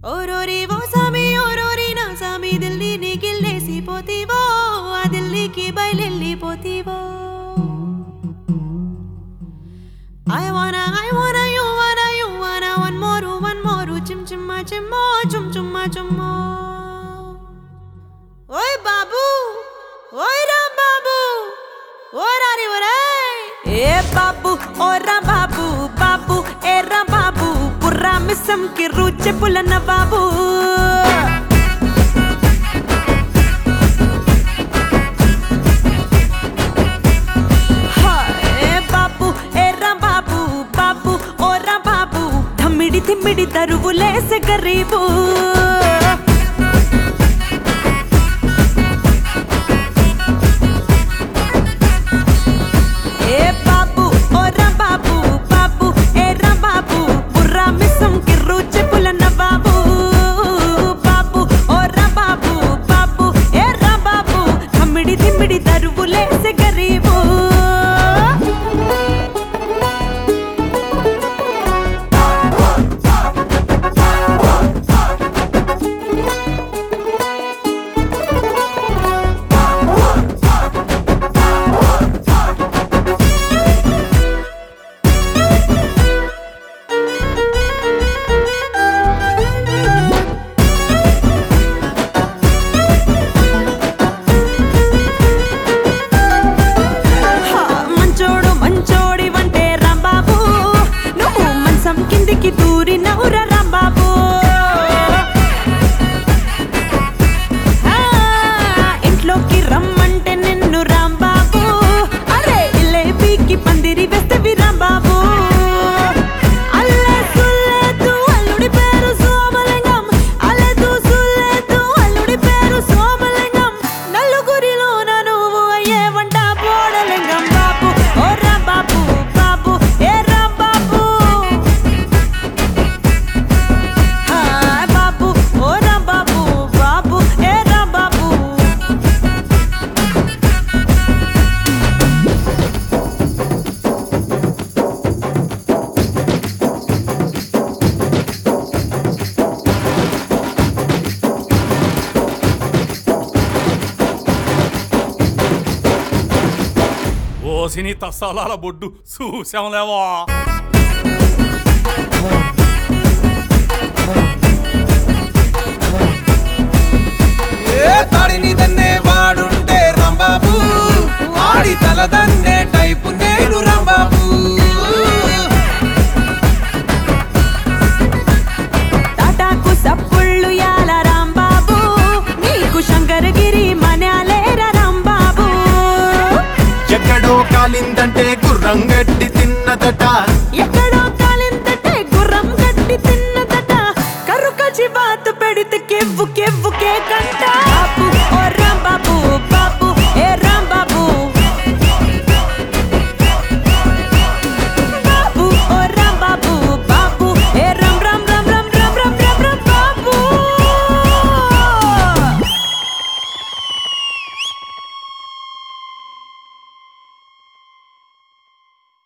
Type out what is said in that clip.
ఓరోరి ఓ సామి ఓరోరి నా సామి దిల్లీని గిల్లేసి పోతీవో ఆ దిల్లీకి బయలెళ్ళిపోతీవో I wanna, I wanna, you wanna, you wanna, one more, one more, chim chimma chimmo, chum chumma chummo. ఓయ్ బాబు ఓయ్ రామ్ బాబు ఓ రారి ఒరేయ్ ఏ బాబు ఓ రామ్ బాబు బాబు ఏ రామ్ బాబు పుర్రా మిస్సం కి రుచి పులన్న బాబు ఏ బాబు ఏ రామ్ బాబు బాబు ఓ రామ్ బాబు థమ్మిడి తిమ్మిడి తరువులేసే గరీబు ఏ బాబు ఓ రామ్ బాబు బాబు ఏ రామ్ బాబు బుర్రా మిస్సం కి రుచి పులన్న బాబు బాబు ఓ రామ్ బాబు బాబు ఏ రామ్ బాబు థమ్మిడి తిమ్మిడి తరువులేసే గరీబు హా, మంచోడు మంచోడి వంటే రాంబాబు నువ్వు మంచం కిందికి దూరి నవ్వుర రాంబాబు ఆ, ఇంట్లోకి రమ్మంటే నిన్ను రాంబాబు అరే ఇలేబీకి పందిరి వేస్తవి రాంబాబు అల్లే సుల్లేదు అల్లుడి పేరు సోమలింగం అల్లెదు సుల్లేదు అల్లుడి పేరు సోమలింగం నలుగురిలోన నువ్వు అయ్యే వంట బోడలింగం బాబు ఓ రాంబాబు బాబు ఏ రాంబాబు హాయ్ బాబు ఓ రాంబాబు బాబు ఏ రాంబాబు ఓసిని తస్సాలాల బొడ్డు చూసాంలేవా ఏ తాడిని దన్నే వాడుంటే రాంబాబు వాడి తల దన్నే టైపు నేను రాంబాబు టాటాకు సప్పుళ్ళు యాల రాంబాబు నీకు శంకరగిరి మనాలేర రాంబాబు ఎక్కడో కాలిందంటే గుర్రం గడ్డి తిన్నదట